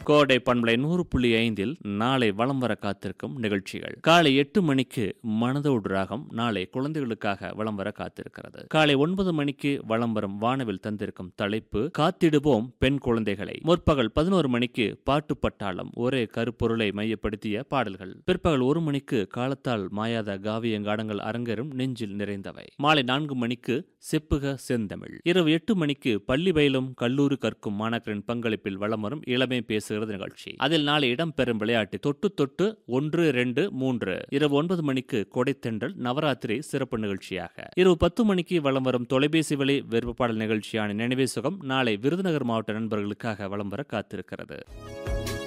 கோடை பண்பலை நூறு புள்ளி ஐந்தில் நாளை வலம் வர காத்திருக்கும் நிகழ்ச்சிகள் காலை எட்டு மணிக்கு மனதோடு ராகம் நாளை குழந்தைகளுக்காக வலம் வர காத்திருக்கிறது காலை ஒன்பது மணிக்கு வலம் வரும் வானவில் தந்திருக்கும் தலைப்பு காத்திடுவோம் பெண் குழந்தைகளை முற்பகல் பதினோரு மணிக்கு பாட்டு பட்டாளம் ஒரே கருப்பொருளை மையப்படுத்திய பாடல்கள் பிற்பகல் ஒரு மணிக்கு காலத்தால் மாயாத காவியங்காடங்கள் அரங்கேறும் நெஞ்சில் நிறைந்தவை மாலை நான்கு மணிக்கு செப்புக செந்தமிழ் இரவு எட்டு மணிக்கு பள்ளி பயிலும் கல்லூரி கற்கும் மாணாக்கரின் பங்களிப்பில் வலம் வரும் இளமை பேசுகிறது நிகழ்ச்சி அதில் நாளை இடம்பெறும் விளையாட்டு தொட்டு தொட்டு ஒன்று இரண்டு மூன்று இரவு ஒன்பது மணிக்கு கொடைத்தென்றல் நவராத்திரி சிறப்பு நிகழ்ச்சியாக இரவு பத்து மணிக்கு வலம் வரும் தொலைபேசி வழி விருப்பப்பாடல் நிகழ்ச்சியான நினைவே சுகம் நாளை விருதுநகர் மாவட்ட நண்பர்களுக்காக வலம் வர காத்திருக்கிறது